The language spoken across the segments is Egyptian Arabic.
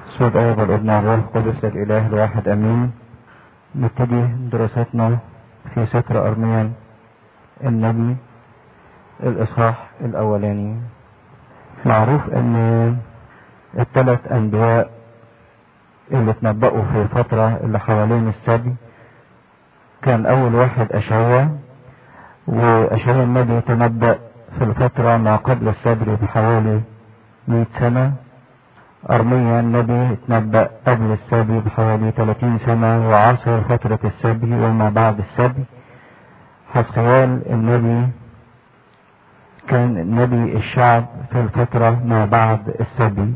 صوت آية الابن الروح القدس الإله الواحد أمين نبتدي دراستنا في سفر أرميا النبي الإصحاح الأولاني معروف أن الثلاث أنبياء اللي اتنبأوا في الفترة اللي حوالين السبي كان أول واحد أشعيا وأشعيا النبي تنبأ في الفترة ما قبل السبي بحوالي 100 سنة أرميا النبي اتنبأ قبل السبي بحوالي 30 سنة وعاصر فترة السبي وما بعد السبي حسقيال النبي كان نبي الشعب في الفترة ما بعد السبي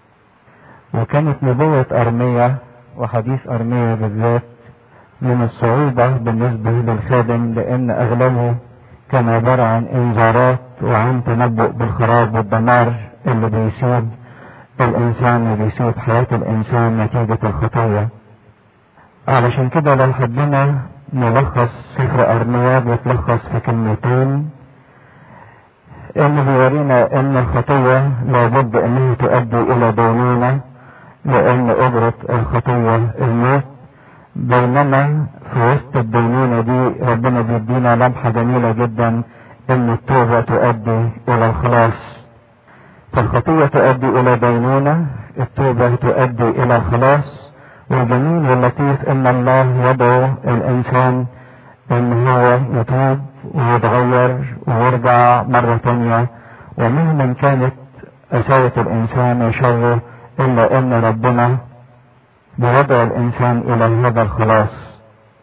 وكانت نبوة أرميا وحديث أرميا بالذات من الصعوبة بالنسبة للخادم لأن أغلبه كان عبارة عن إنذارات وعن تنبؤ بالخراب والدمار اللي بيصيب الإنسان وبيصيب حياة الإنسان نتيجة الخطايا علشان كده لو حبينا نلخص سفر أرميا بيتلخص في كلمتين إنه بيورينا إن الخطية لابد إنها تؤدي إلى دينونة لأن أجرة الخطية الموت بينما في وسط الدينونة دي ربنا بيدينا لمحة جميلة جدا إن التوبة تؤدي إلى الخلاص فالخطية تؤدي إلى دينونة التوبة تؤدي إلى الخلاص والجميل واللطيف إن الله يدعو الإنسان إن هو يتوب ويتغير ويرجع مرة تانية ومهما كانت قساوة الإنسان وشره إلا إن ربنا بيدعو الإنسان إلى هذا الخلاص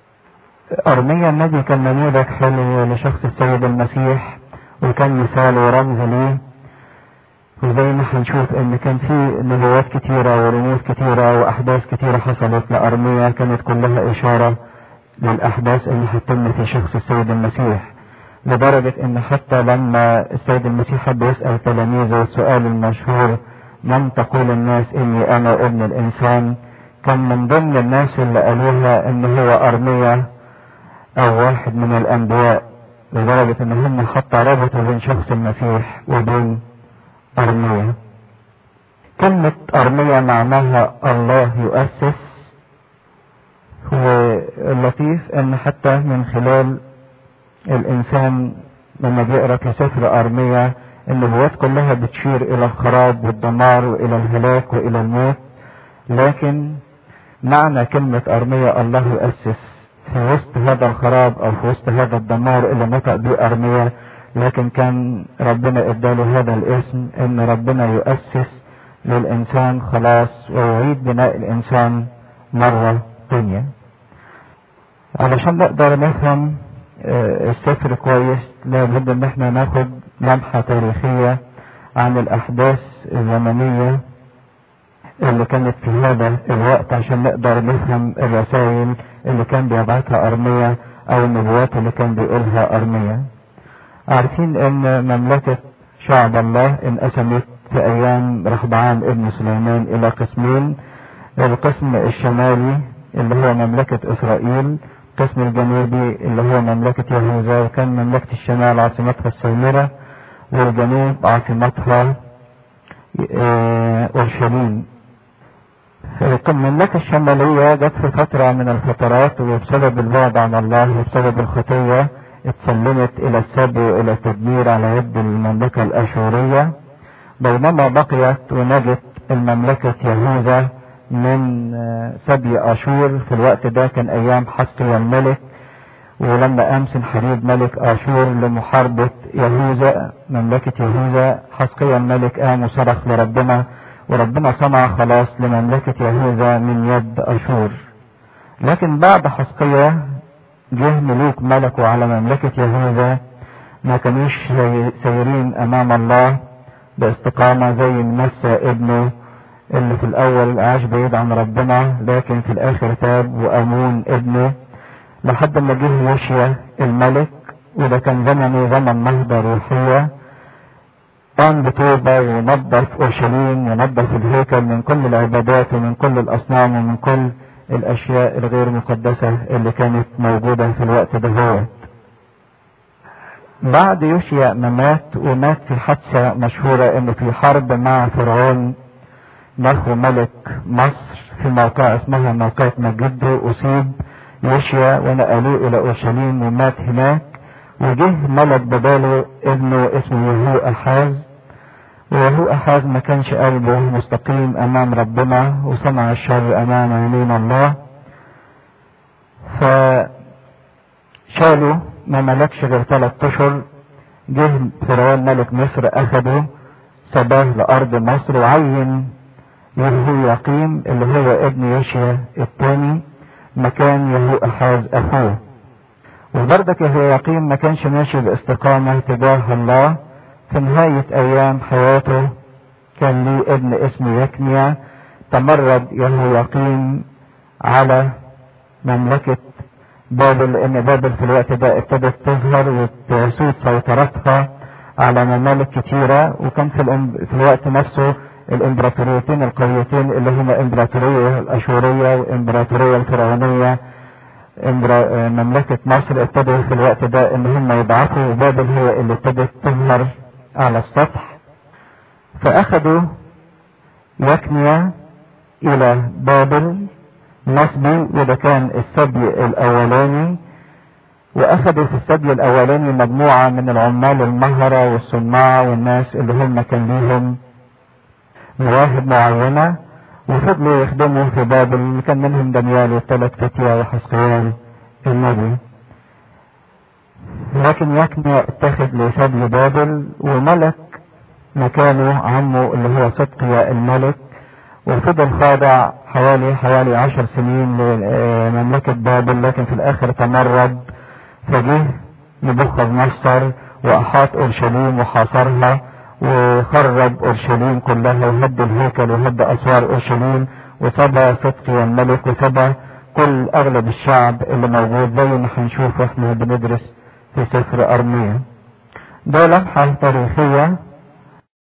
أرميا النبي كان نموذج حلو لشخص السيد المسيح وكان مثال ورمز ليه وزي ما هنشوف ان كان في نبوات كتيرة ورموز كتيرة واحداث كتيرة حصلت لارميا كانت كلها اشارة للاحداث اللي هتتم في شخص السيد المسيح لدرجة ان حتى لما السيد المسيح حب يسأل تلاميذه السؤال المشهور من تقول الناس اني انا ابن الانسان كان من ضمن الناس اللي قالوها ان هو ارميا او واحد من الانبياء لدرجة ان هم حتى ربطوا بين شخص المسيح وبين أرمية كلمة أرمية معناها الله يؤسس هو اللطيف ان حتى من خلال الانسان لما بيقرا في سفر ارميا النبوات كلها بتشير الى الخراب والدمار والى الهلاك والى الموت لكن معنى كلمة ارميا الله يؤسس في وسط هذا الخراب او في وسط هذا الدمار اللي نطق به ارميا لكن كان ربنا اداله هذا الاسم ان ربنا يؤسس للانسان خلاص ويعيد بناء الانسان مرة تانية علشان نقدر نفهم السفر كويس لابد ان احنا ناخد لمحة تاريخية عن الاحداث الزمنية اللي كانت في هذا الوقت عشان نقدر نفهم الرسائل اللي كان بيبعتها ارميا او النبوات اللي كان بيقولها ارميا عارفين ان مملكة شعب الله انقسمت في ايام رحبعان ابن سليمان الى قسمين القسم الشمالي اللي هو مملكة اسرائيل القسم الجنوبي اللي هو مملكة يهوذا وكان مملكة الشمال عاصمتها السامرة والجنوب عاصمتها اورشليم المملكة الشمالية جت في فترة من الفترات وبسبب البعد عن الله وبسبب الخطية اتسلمت الى السبي والى التدمير على يد المملكة الاشورية بينما بقيت ونجت المملكة يهوذا من سبي اشور في الوقت ده كان ايام حسقيا الملك ولما قام سنحريب ملك اشور لمحاربة يهوذا مملكة يهوذا حسقيا الملك قام وصرخ لربنا وربنا صنع خلاص لمملكة يهوذا من يد اشور لكن بعد حسقيا جه ملوك ملكوا على مملكة يهوذا ما كانوش سيرين امام الله باستقامة زي منسى ابنه اللي في الاول عاش بعيد عن ربنا لكن في الاخر تاب وامون ابنه لحد ما جه يوشيا الملك وده كان زمنه زمن نهضة روحية قام بتوبة ونظف اورشليم ونظف الهيكل من كل العبادات ومن كل الاصنام ومن كل الاشياء الغير مقدسة اللي كانت موجودة في الوقت ده هو بعد يوشيا ما مات ومات في حادثة مشهورة انه في حرب مع فرعون نخو ملك مصر في موقع اسمها موقعة مجده أصيب يشيا ونقلوه إلى أورشليم ومات هناك وجه ملك بداله ابنه اسمه يهو أحاز ويهو أحاز ما كانش قلبه مستقيم أمام ربنا وصنع الشر أمام عينين الله فشالوا ما ملكش غير ثلاث أشهر جه فرعون ملك مصر أخده سباه لأرض مصر وعين يهو يقيم اللي هو ابن يشيا الثاني مكان يهو أحاز أخوه وبرضك يهو يقيم ما كانش ماشي باستقامة تجاه الله في نهاية أيام حياته كان ليه ابن اسمه يكنيا تمرد يهو يقيم على مملكة بابل لأن بابل في الوقت ده ابتدت تظهر وتسود سيطرتها على ممالك كتيرة وكان في, في الوقت نفسه الامبراطوريتين القويتين اللي هما الامبراطورية الاشورية والامبراطورية الفرعونية مملكة مصر ابتدوا في الوقت ده ان هم يضعفوا وبابل هي اللي ابتدت تظهر على السطح فاخدوا يكنيا الى بابل نصبي وده كان السبي الاولاني واخدوا في السبي الاولاني مجموعة من العمال المهرة والصناع والناس اللي هم كان ليهم مواهب معينة وفضلوا يخدموا في بابل كان منهم دانيال والثلاث فتية وحسقيان النبي لكن يكني اتخذ لسبي بابل وملك مكانه عمه اللي هو صدقيا الملك وفضل خاضع حوالي حوالي عشر سنين لمملكة بابل لكن في الاخر تمرد فجه نبوخذ نصر واحاط اورشليم وحاصرها وخرب اورشليم كلها وهد الهيكل وهد اسوار اورشليم وسبى صدقي الملك وسبى كل اغلب الشعب اللي موجود زي ما هنشوف واحنا بندرس في سفر ارميا ده لمحة تاريخية